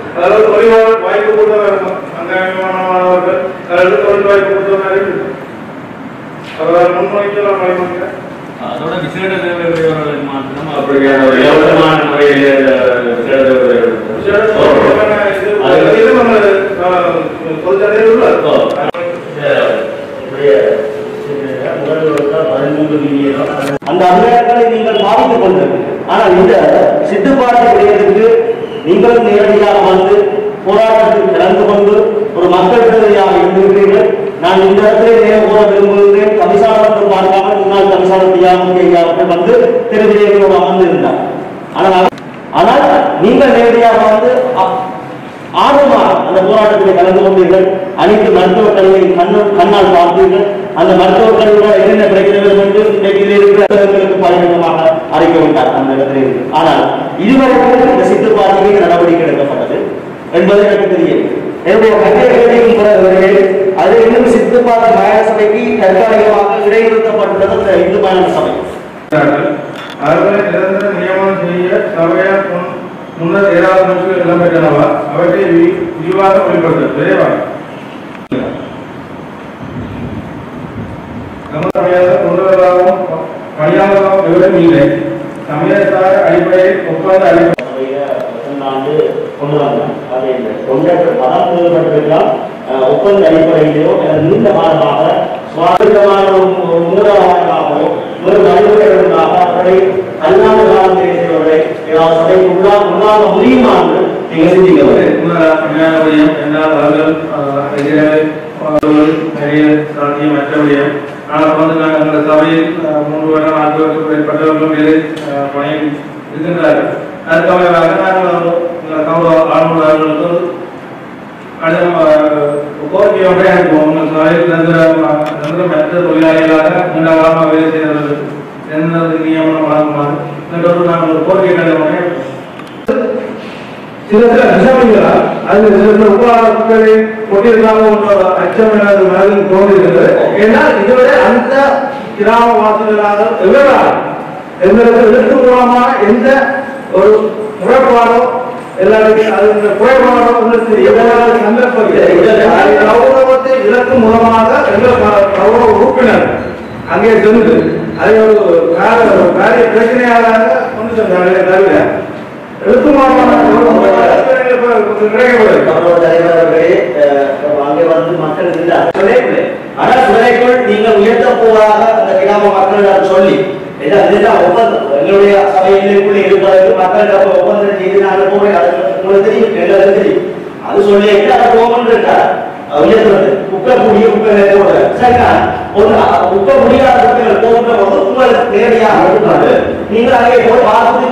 அதாவது தொழில் வாய்ப்பு கொடுத்தவர்கள் அங்காயமானவர்கள் அதாவது தொழில் வாய்ப்பு கொடுத்தவர்கள் அவர்கள் முன்வைக்கலாம் வழிமுறை அதோட விசேட தேவையுடையவர்களுக்கு மாத்திரம் அப்படியான ஒரு இலவசமான முறையில் விசேட இது நம்ம பொதுச்சந்தையில் உள்ள அந்த அதிகாரங்களை நீங்கள் பாதித்துக் கொண்டீர்கள் ஆனால் இந்த சித்துப்பாட்டு விடயத்துக்கு நீங்களும் நேரடியாக வந்து போராட்டத்தில் கலந்து கொண்டு ஒரு மக்கள் பிரதியாக இருந்திருக்கிறீர்கள் நான் இந்த இடத்திலே நேர கூற விரும்புகிறேன் கமிசாரம் என்று பார்க்காமல் முன்னாள் கமிசாரம் தியாமுக ஐயா அவர்கள் வந்து திருவிழைகளோடு அமர்ந்திருந்தார் ஆனால் அவர்- ஆனால் நீங்கள் நேரடியாக வந்து அ- ஆர்வமாக அந்த போராட்டத்தில் கலந்து கொண்டீர்கள் அனைத்து மருத்துவக் கல்வியை கண்ணு கண்ணால் பார்த்தீர்கள் அந்த மருத்துவக் கல்வியோட என்னென்ன பிரச்சனைகள் என்று இன்றைக்கு இதில் இருக்கிறவர்களுக்கு பலவிதமாக அறிக்கை விட்டார் அந்த இடத்தில் இருந்து ஆனால் இதுவரைக்கும் இந்த சித்து பாதைக்கு நடவடிக்கை எடுக்கப்பட்டது என்பது எனக்கு தெரியவில்லை என்னுடைய கட்டிடங்களையும் பிறகு அது இன்னும் சித்து பாதை மயான சபைக்கு தற்காலிகமாக இடைநிறுத்தப்பட்டுள்ளது அந்த இந்து மயான சபை அவர்களை நிரந்தர நியமனம் செய்ய சபையார் முன்- முன்னர் ஏதாவது முயற்சிகள் இடம்பெற்றனவா அவற்றை வி- விரிவாக வெளிப்படுத்த விரைவாக நமது சமயத்தில் கொண்டுவரவும் பணியாளரும் விவரம் இல்லை சமயத்தார அடிப்படையில் ஒப்பந்த அடிப்படை சபையில எத்தனை ஆண்டு கொண்டு வந்தாங்க அது இந்த கொண்டாட்ட பதம் நிறுவனத்திற்கெல்லாம் ஒப்பந்த அடிப்படையிலேயோ அல்லது நீண்ட காலமாக சுவாரஸ்யமான ஒரு ஒரு மூலமாகவோ ஒரு வழிமுறைகளுக்காக அவர்களை அல்லாத காலத்திலே செய்வதை ஏதாவது சபைக்கு உள்ளா உள்ளாக முடியுமா என்று நீங்க சிந்திக்க ஞானவடியம் என்னால் அவர்கள் எதிராக நிறைய சாத்தியம் மற்றபடியும் ஆனால் வந்து நாங்கள் எங்கள் சபையில் அஹ், மூன்று வருடம் நான்கு வருடத்துக்கு மேற்பட்டவர்களும் வேலை அஹ், பணியில் இருக்கின்றார்கள் அதுக்காக நாங்கள் எங்கள் கௌரவ ஆளுநர்களுக்கு கடிதம் அஹ், கோரிக்கை ஒன்றை அனுப்புவோம் உங்கள் சபையில் நிரந்தர நிரந்தரமற்ற தொழிலாளிகளாக நீண்ட காலமாக வேலை செய்தவர்கள் எந்த நியமனம் வழங்குமாறு என்ற ஒரு நாங்கள் ஒரு கோரிக்கை கடிதம் ஒன்றை சில சில விஷயங்களா அது சில சில உபகாரங்களை கொண்டிருக்காங்க என்ற அச்சம் எனது மனதில் தோன்றுகிறது ஏன்னால் இதுவரை அந்த கிராமவாசிகளாக எவரால் எங்களுக்கு எழுத்து மூலமாக எந்த ஒரு முறைப்பாடோ எல்லாருக்கும் அது இந்த குறைபாடோ உங்களுக்கு எவ்வளவு சந்தர்ப்பத்தில் கௌரவத்தை இழக்கும் மூலமாக எங்கள் க- கௌரவ உறுப்பினர் அங்கே சென்று அதை ஒரு கார- ஒரு காரிய பிரச்சனையாக கொண்டு சென்றார்களே தவிர எழுத்து மூலமாக கிடைக்கவில்லை கௌரவ தலைவர் அவர்களே அஹ், அங்கே வந்து மக்கள் இருந்தார் சொல்லவில்லை ஆனால் துறைக்குள் நீங்கள் உயர்த்த போவதாக அந்த கிராம மக்களிடம் சொல்லி ஏன்னா இதுதான் ஒப்பந்தம் எங்களுடைய சபையிலுக்குள் இருப்பதற்கு மக்களிடம் ஒப்பந்தம் செய்து நாங்கள் போகிறேன் அது உங்களுக்கு தெரியும் எங்களுக்கு தெரியும் அது சொல்லி அதை போகணும் இருக்கார் உயர்த்துறது உட்கக்கூடிய உட்க சரிங்களா ஒரு உட்க முடியாத உட்கள் போகின்ற போது உங்கள் நேரடியாக அனுப்புனாரு நீங்கள் அங்கே போய் பார்த்து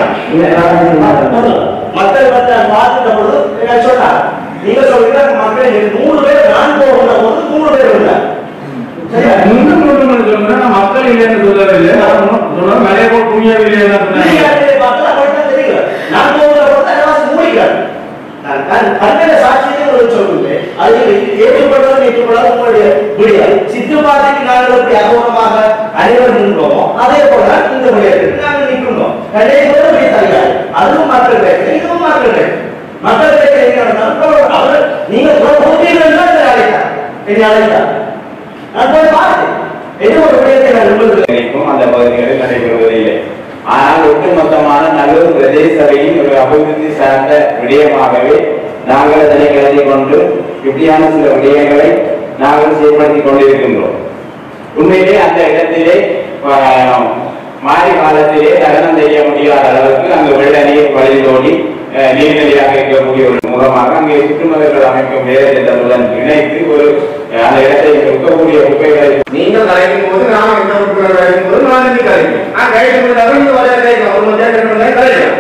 கொடுத்தீங்க மக்கள் வந்து பார்த்துட்ட பொழுது என்ன சொன்னார் நீங்க சொல்றீங்க மக்கள் நூறு பேர் நான் போகின்ற போது நூறு பேர் இல்லை சரியா இன்னும் ஒன்று மட்டும் சொல்லுங்க நான் மக்கள் இல்லைன்னு சொல்லவில்லை சொன்னா நிறைய பேர் புண்ணியவில்லை என்ன சொன்னாங்க நீங்க பார்த்தா மட்டும் தெரியுங்க நான் போகிற போது எல்லாம் மூடிக்கிறார் நான் கண்- கண்ணில சாட்சியத்தை உங்களுக்கு சொல்லுவேன் அது ஏற்றுக்கொள்வது ஏற்றுக்கொள்ளாத உங்களுடைய முடியாது சித்துப்பாதைக்கு நாங்கள் எப்படி அகோரமாக அனைவரும் நின்றோமோ அதே போல இந்த விடயத்துக்கு நாங்கள் நிற்கின்றோம் கடைசியில் இப்படி தருகிறார் அதுவும் மக்கள் பிரச்சனை இதுவும் மக்கள் பிரச்சனை மக்கள் பிரச்சனை எங்க நடந்தாலும் அவர் நீங்க போட்டீங்கன்னா என்னை அழைத்தார் என்னை அழைத்தார் நான் போய் பார்த்தேன் என்ன ஒரு விடயத்தை நான் உங்களுக்கு வரைக்கும் அந்த பகுதிகளில் நடைபெறுவதில்லை ஆனால் ஒட்டுமொத்தமான நல்லூர் பிரதேச சபையின் ஒரு அபிவிருத்தி சார்ந்த விடயமாகவே நாங்கள் அதனை கருதி கொண்டு இப்படியான சில விடயங்களை நாங்கள் செயல்படுத்திக் கொண்டிருக்கின்றோம் உண்மையிலே அந்த இடத்திலே ஆஹ், மாறி காலத்திலே தகனம் செய்ய முடியாத அளவுக்கு அங்கு வெள்ள நீர் வழிந்தோடி அஹ், நீர்நிலையாக இருக்கக்கூடிய ஒரு முகமாக அங்கே சுற்றுமதர்கள் அமைக்கும் வேலை திட்டத்துடன் இணைத்து ஒரு அஹ், அந்த இடத்தை இருக்கக்கூடிய குப்பைகளை நீங்கள் கலைக்கும் போது நான் என்ன உறுப்பினர் கலைக்கும் போது நான் இன்னைக்கு கலைக்கும் நான் கலைக்கும் போது அவங்க வர கலைக்கும் ஒரு மணி நேரம் ரெண்டு மணி நேரம் கலைக்கலாம்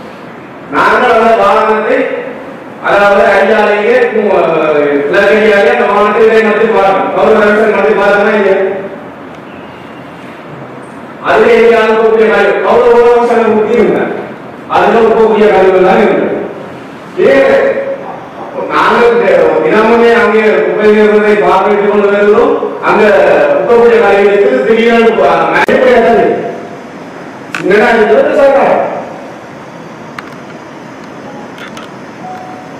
நாங்கள் அந்த வாகனத்தை அதாவது ஐயாலேயே கிளர்கையாலே அந்த வாகனத்தை இதை நடத்தி பார்க்கணும் கௌரவ அரசு நடத்தி பார்த்தோம்னா இங்க அதுல எங்கேயாவது போகக்கூடிய காரியம் கௌரவ உலகம் ஊற்றி இருந்தார் அதுல போகக்கூடிய காரியங்கள் தான் இருந்தது வேறு அப்போ நாங்கள் இந்த தினமுமே அங்கே குப்பை நிறுவனத்தை பார்வையிட்டு கொண்டு வருகிறோம் அங்க குப்பைக்கூடிய காரியங்களுக்கு திடீர்னு நடைமுறையாக என்னடா இது சொல்றேன்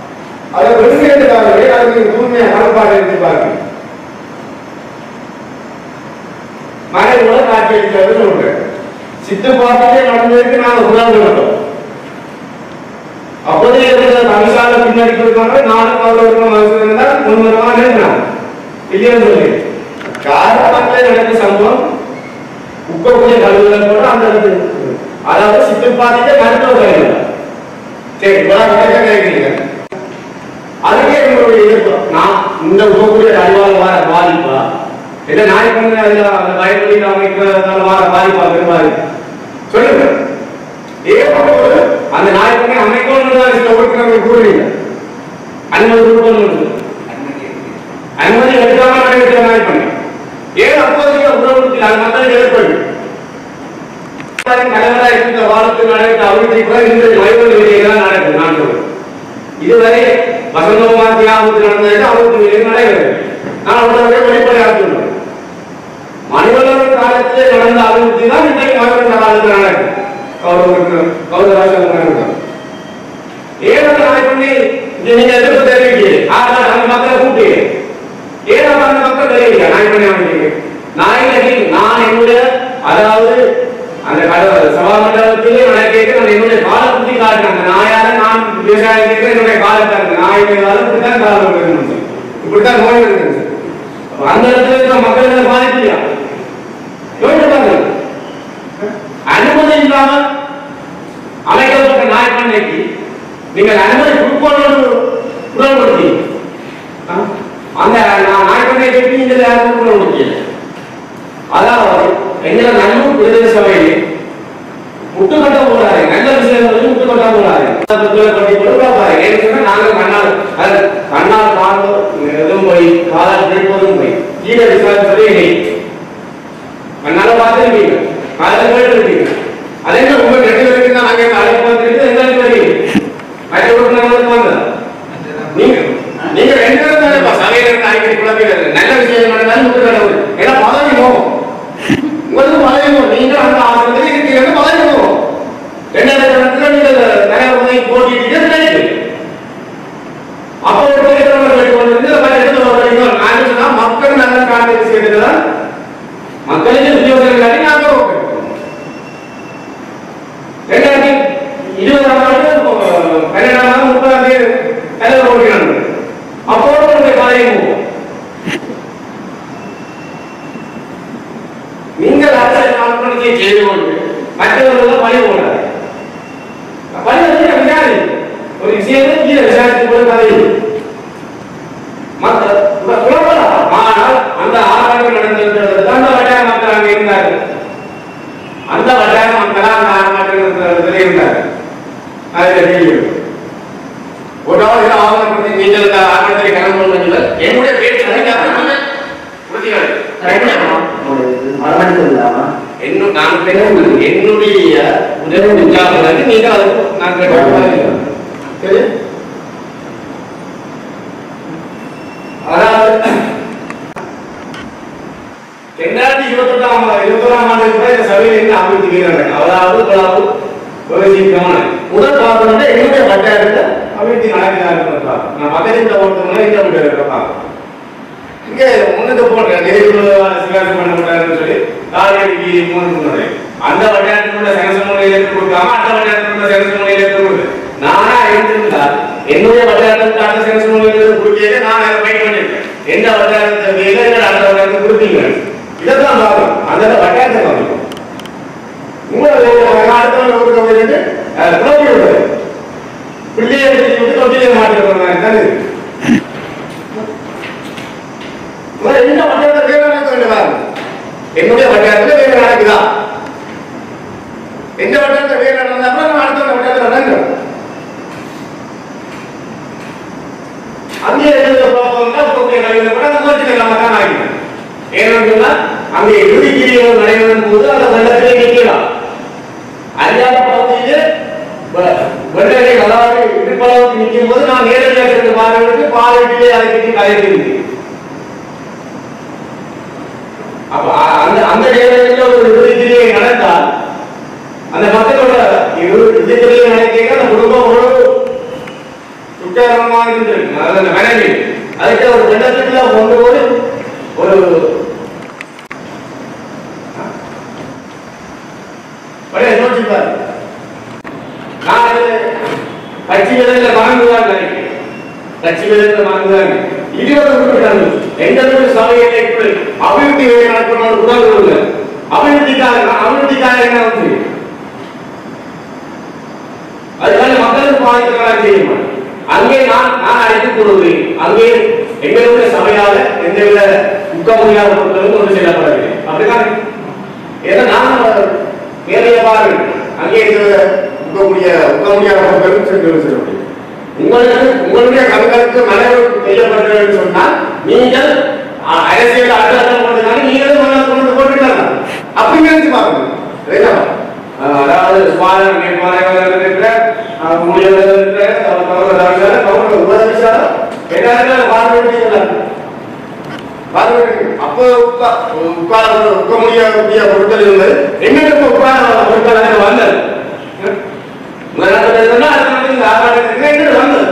அதை வெளியேற்றாலே அதுக்கு தூய்மையை கலப்பாடு எடுத்து பாருங்க மழை கூட காட்சி அடிக்கிறது சொல்றேன் சித்து பாட்டிலே நடந்ததுக்கு நாங்க உணர்ந்து விட்டோம் அப்போதே இருக்கிற தமிழ்நாடு பின்னாடி கொடுத்தாங்க நானும் அவர்களுக்கு மனசு இருந்தால் முன்னுரமாக நினைக்கிறாங்க இல்லையா சொல்லி காரணத்தில் நடந்த சம்பவம் உப்பக்கூடிய கல்விகள் கூட அந்த இடத்துல இருக்குது. அதாவது சித்து பாட்டிலே மருத்துவ கல்வி சரி இவ்வளவு கேட்க கேட்கிறீங்க அதுக்கே உங்களுடைய எதிர்ப்பு நான் இந்த உபக்கூடிய அறிவால் வர பாதிப்பா இல்ல நாய் பண்ண அதுல அந்த பயன்படுத்தி அமைக்கிறதால வர பாதிப்பா பெருமாறு சொல்லுங்க ஏன் ஒரு அந்த நாய் பண்ணி அமைக்கணும்னு தான் சில உறுப்பினர்கள் கூறுவீங்க அனுமதி கொடுக்கணும் அனுமதி எடுக்காம நடைபெற்ற நாய் பண்ணி ஏன் அப்போதைக்கு உணவு அது மக்களுக்கு ஏற்படும் தலைவராக இருந்த வாரத்தில் நடைபெற்ற அபிவிருத்தி கூட இந்த வயது வெளியேதான் நடக்குது நான் சொல்றேன் இதுவரை வசந்தகுமார் தியாகத்தில் நடந்தது அவருக்கு வெளியே நடைபெறும் நான் உடனே வெளிப்படையாக சொல்றேன் மனிதர்கள் காலத்திலே நடந்த அபிவிருத்தி தான் இன்றைக்கு மனிதர்கள் காலத்தில் நடக்குது கௌரவருக்கு கௌரவராஜன் ஏன் அந்த நாய் பண்ணி இங்க நீங்க எதிர்ப்பு தெரிவிக்கிறீங்க ஆனா அந்த மக்களை கூட்டி ஏன் அப்ப அந்த மக்கள் தெரிவிக்க நாய் பண்ணி அமைக்கிறீங்க நாயகி நான் என்னுடைய அதாவது அந்த கடவுள் சபாமண்டலத்திலே நடக்க நான் என்னுடைய காலை குத்தி காட்டுறேன் அந்த நாயால நான் விவசாயம் கேட்க என்னுடைய காலத்தை இருக்கு நாய் மேலாலும் இப்படித்தான் காலம் இருக்கணும் இப்படித்தான் நோய் இருக்கு அந்த இடத்துல இருக்கிற மக்களுக்கு பாதிப்பு இல்லையா யோசிச்சு பாருங்க அனுமதி இல்லாம அமைக்கப்பட்ட நாய் பண்ணைக்கு நீங்கள் அனுமதி கொடுக்கணும்னு புறப்படுத்தி அந்த நான் நாய் பண்ணை கட்டி இந்த யாரும் புறப்படுத்தியது அதாவது எங்களை நல்லூர் பிரதேச சபையில் முட்டுக்கட்ட போறாரு நல்ல விஷயங்கள் முட்டுக்கட்ட போறாரு கட்டி கொடுப்பாரு ஏன்னு சொன்னா நாங்க கண்ணால் அது கண்ணால் காணும் எதுவும் போய் காலால் பிடிப்பதும் போய் கீழே விசாரிப்பதே இல்லை கண்ணால பார்த்துருக்கீங்க காலையில் கேட்டிருக்கீங்க அதே மாதிரி உங்க ரெண்டு பேருக்கு தான் நாங்க அழைப்பு வந்துருக்கு எங்களுக்கு தெரியும் மற்ற உறுப்பினர்களுக்கு வந்தது நீங்க நீங்க ரெண்டு பேரும் தானே சபையில இருந்து அடிக்கடி குழப்பீங்க நல்ல விஷயம் நடந்தாலும் முட்டுக்கட்ட ஏன்னா பதவி போகும் உங்களுக்கு பதவி போகும் நீங்க அந்த ஆசிரியத்தில் இருக்கீங்க பதவி போகும் ரெண்டாயிரத்தி இடத்துல நீங்க நிறைய உதவி போட்டிட்டீங்க கிடைக்கு அப்போ ஒரு பேர் கொண்டு வந்து பல இடத்துல வரீங்க நான் சொன்னா மக்கள் நல்ல காரண விஷயத்துல தான் மக்களுக்கு உத்தியோகம் இல்லாட்டி நாங்க ரெண்டாயிரத்தி இருபதாம் ஆண்டு பன்னெண்டாம் ஆண்டு முப்பதாம் தேதி தலைவர் ஓட்டினாங்க அப்போது உங்களுடைய பதவி போகும் நீங்கள் அரசியல் கால்பனையை செய்து கொண்டு மற்றவர்கள் பழி போடாது பழி வந்து விசாரி ஒரு விஷயத்தை கீழே விசாரித்து போது பதவி மற்ற குழப்பலாம் ஆனால் அந்த ஆராய்ச்சி நடந்திருக்கிறது அந்த வட்டார மக்கள் அங்கே இருந்தார்கள் அந்த வட்டார மக்கள் அந்த ஆராய்ச்சி இருந்தார் அதில் தெரியும் ஒரு ஆள் ஆவணப்படுத்தி நீங்கள் இந்த ஆராய்ச்சி கலந்து கொள்ளுங்கள் என்னுடைய பேச்சு உறுதியாக என்னும் நான் பெறுவது என்னுடைய உதவி உற்சாகம் நீங்க அதுக்கு நான் கேட்க சரி அதாவது ரெண்டாயிரத்தி இருபத்தி எட்டாம் இருபத்தொராம் ஆண்டு கூட இந்த சபையில் என்ன அபிவிருத்தி வீரர்கள் அதாவது அதாவது விவசாயிக்கான முதல் பார்க்கணும் என்னுடைய வட்டாரத்தில் அபிவிருத்தி நடக்கிறார்கள் நான் பக்கத்தில் ஒருத்தவங்க இந்த வீட்டு இருக்கப்பா இங்க முன்னுக்கு போன்ற நெருப்பு சிவாஜி பண்ண மாட்டாருன்னு சொல்லி காலைக்கு மூணு முன்னாடி அந்த வட்டாரத்தினுடைய சனச முறையில் எடுத்து கொடுக்காம அந்த வட்டாரத்தினுடைய சனச முறையில் எடுத்து கொடுக்கு நானா இருந்திருந்தால் என்னுடைய வட்டாரத்துக்கு அந்த சனச முறையில் எடுத்து கொடுக்கவே நான் அதை ஃபைட் பண்ணிருக்கேன் எந்த வட்டாரத்தை வேலை அந்த வட்டாரத்தை கொடுப்பீங்க இதைத்தான் பார்க்கணும் அந்த வட்டாரத்தை பார்க்கணும் உங்களை அடுத்தவங்க கொடுக்க போயிட்டு குழப்பி விடுறது பிள்ளையை எடுத்து விட்டு தொட்டிலே மாட்டிருக்கோம் தான் இருக்கு முதல்ல இந்த வட்டாரத்தை வேலை நடக்க வேண்டியதா என்னுடைய வட்டாரத்துல வேலை நடக்குதா எந்த வட்டாரத்தை வேலை நடந்தா கூட நான் அடுத்த வட்டாரத்தில் நடக்கிறோம் அங்கே எழுத ப்ராப்ளம்னா உங்களுடைய கல்வியில் கூட அந்த மாதிரி நம்ம தான் ஆகிடும் ஏன்னு சொன்னா அங்கே இறுதிக்கிரியர்கள் நடைபெறும் போது அந்த வெள்ளத்திலே நிற்கலாம் அறியாத பகுதியிலே வெள்ளை அதாவது இடுப்பளவுக்கு நிற்கும் போது நான் நேரடியாக இருந்து பார்வையிட்டு பார்வையிலே அதை பற்றி கலைக்கிறேன் அப்ப அ- அந்த அந்த நேரத்தில் ஒரு விடுதலை நடந்தால் அந்த மக்களோட விடுதலை நடக்க அந்த குடும்பம் ஒரு உச்சாரணமாக இருந்திருக்கு அதாவது அந்த மனைவி அதுக்கு ஒரு வெள்ளத்துக்குள்ள கொண்டு போய் ஒரு பழைய யோசிப்பார் நான் அது கட்சி விதத்தில் வாங்குவான் நினைக்கிறேன் கட்சி விதத்தில் வாங்குவாங்க இருபது உறுப்பினர்கள் எந்த சபையிலே அபிவிருத்தி வேலை நடக்கணும் உதவுங்க அபிவிருத்திக்காக அபிவிருத்திக்காக என்ன வந்து அதனால மக்களுக்கு பாதிக்கலாம் செய்யும் அங்கே நான் நான் அழைத்துக் கொள்கிறேன் அங்கே எங்களுடைய சபையால எந்தவித உட்க முடியாத பொருட்களும் கொண்டு செல்லப்படவில்லை அப்படிதான் ஏன்னா நான் வேலையவாறு அங்கே இருக்கிற உட்கக்கூடிய உட்க முடியாத பொருட்களும் சென்று செல்ல முடியும் உங்களுக்கு உங்களுடைய கண்களுக்கு மலைவு செய்யப்பட்டது சொன்னால் நீங்கள் அ- அரசியல் அலுவலகம் கொண்டதால நீங்களும் மலை கொண்டு போட்டுக்கலாம் அப்படி நினைச்சு பாருங்க சரியா? அஹ் அதாவது சுவாதம் நேர்மாறாக இருக்கிற முடியவர்கள் இருக்கிற கவர்னர் கவர்னர் உபதவிச்சாரம் எல்லாருக்கும் பார்வையிட்டு அப்போ உட்கா- உட்கார உட்க முடியக்கூடிய பொருட்கள் இருந்தது எங்களுக்கு உட்கார பொருட்கள் அங்கே வந்தது முதலாவது இருந்தா அடுத்த நாளைக்கு இந்த ஆர்ப்பாட்டத்துக்கு எங்கிட்டு வந்தது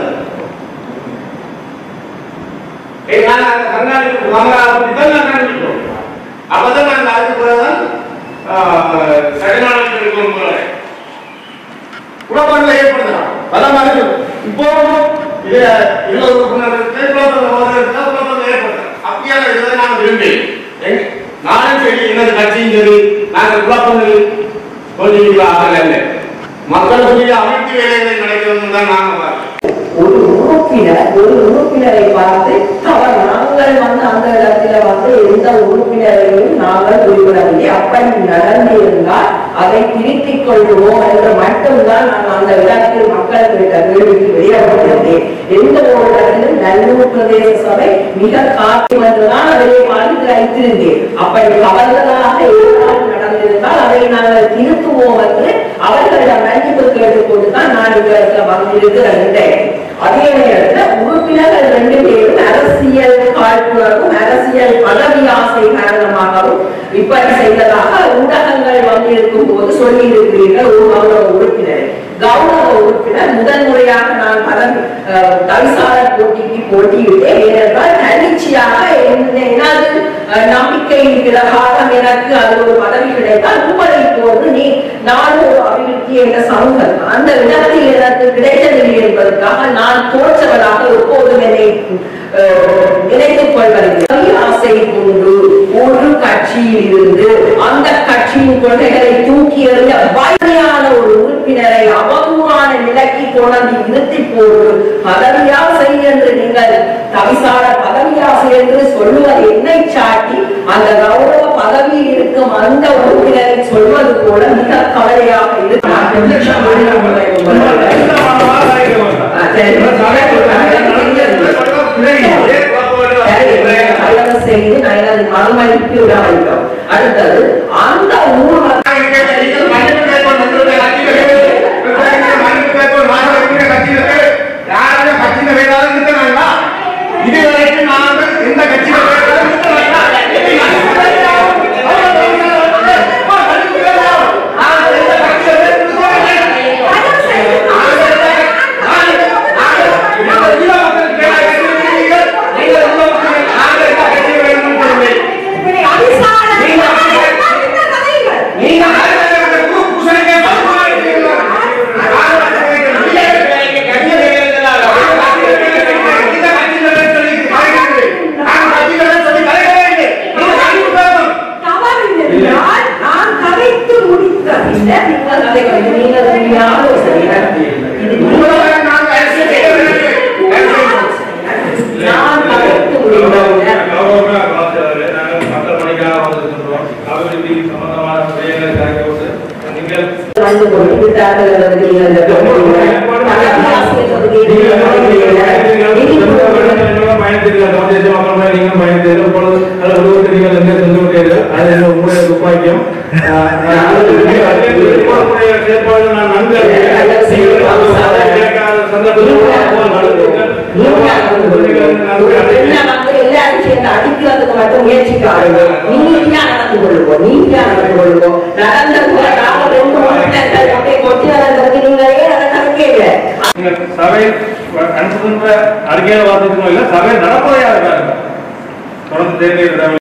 ஏய், நான் அந்த கண்ணாடி கமலாபுரி தான் நான் கண்டுபிடிக்கிறோம் அப்பதான் நான் அதுக்கு பிறகுதான் சடனாளர்கள் இருக்கும் போல குழப்பங்களை ஏற்படுத்தலாம் பலமாக இருக்கு. இப்போ இதுல இருபது உறுப்பினர் இருக்கு குழப்பங்கள் ஒரு இருக்கா குழப்பங்கள் ஏற்படுத்தலாம் அப்படியான இதை நான் விரும்பி எங்க- நானும் சரி எனது கட்சியும் சரி நாங்கள் குழப்பங்கள் கொஞ்சம் ஆகல மக்களுடைய அமைப்பு வேலைகளை நடக்கிறது தான் நாங்க பார்க்கிறோம். ஒரு உறுப்பினர் ஒரு உறுப்பினரை பார்த்து அவர் நாங்கள் வந்து அந்த இடத்துல வந்து எந்த உறுப்பினரையும் நாங்கள் குறிப்பிடவில்லை அப்படி நடந்திருந்தால் அதை திருத்திக் கொள்வோம் என்று மட்டும்தான் நான் அந்த இடத்தில் மக்கள் கேட்ட கேள்விக்கு வெளியிடப்பட்டிருந்தேன் எந்த ஒரு இடத்திலும் நல்லூர் பிரதேச சபை மிக காட்டும் என்றுதான் அதிலே பார்த்து வைத்திருந்தேன் அப்படி தவறுதலாக ஏதாவது நடந்திருந்தால் அதை நாங்கள் திருத்துவோம் என்று அவர்களிடம் மன்னிப்பு கேட்டுக்கொண்டு தான் நான் இந்த இடத்துல வந்திருக்கிறேன் அதே நேரத்தில் உறுப்பினர்கள் ரெண்டு பேரும் அரசியல் காழ்ப்புணர்வும் அரசியல் பதவி ஆசை காரணமாகவும் இப்படி செய்ததாக ஊடகங்கள் வந்திருக்கும் போது சொல்லி இருக்கிறீர்கள் ஒரு கௌரவ உறுப்பினர் கௌரவ உறுப்பினர் முதல் முறையாக நான் பதவி அஹ், தவிசாளர் போட்டிக்கு போட்டியிட்டேன் ஏனென்றால் தன்னிச்சையாக என்ன- எனது அஹ், நம்பிக்கை பிரகாரம் எனக்கு அது ஒரு பதவி கிடைத்தால் உங்களை போன்று நீ நாடு ஒரு அபிவிருத்தி என்ற சமூகம் அந்த இடத்தில் எனக்கு கிடைக்கவில்லை என்பதற்காக நான் தோற்றவராக எப்போதும் என்னை அஹ், நினைத்துக் கொள்வதில்லை ஆசை கொண்டு ஒரு கட்சியில் இருந்து அந்த கட்சியின் கொள்கைகளை தூக்கி எறிந்த வலிமையான ஒரு உறுப்பினரை அவதூறான நிலைக்கு கொண்டு நிறுத்தி போட்டு பதவியாசை என்று நீங்கள் தவிசார பதவியாசை என்று சொல்லுவது என்னை சாட்டி அந்த கௌரவ பதவியில் இருக்கும் அந்த உறுப்பினரை சொல்வது போல மிக கவலையாக தயவு செய்து நான் எனது மறுமதிப்பு விட வேண்டும் அடுத்தது அந்த ஊர் இதுவரைக்கும் நாங்கள் எந்த கட்சியில தவறினால் நான் கதைத்து முடித்த பின்னர் நீங்கள் கதை கதை நீங்கள் உண்மையான ஆலோசனை இது நீங்கள் நான் கதைத்து முடித்த பின்னர் வந்து கொண்டிருக்கிறார்கள் என்பதை நீங்கள் கவனியுங்கள். பதவி ஆசிரியர் என்ன வந்து எல்லாரும் சேர்ந்து அடிக்கிறதுக்கு மட்டும் முயற்சிக்காதீங்க நீதியா நடந்து கொள்ளுவோம் நீதியா நடந்து கொள்ளுவோம் நடந்த கூட நாம ரெண்டு உறுப்பினர்கள் அப்படியே கொட்டி நடந்ததுக்கு நீங்க ஏன் அதை நடக்கல நீங்க சபை அனுப்புகின்ற அறிக்கையை வாசிக்கணும் இல்ல சபை நடப்பதையாக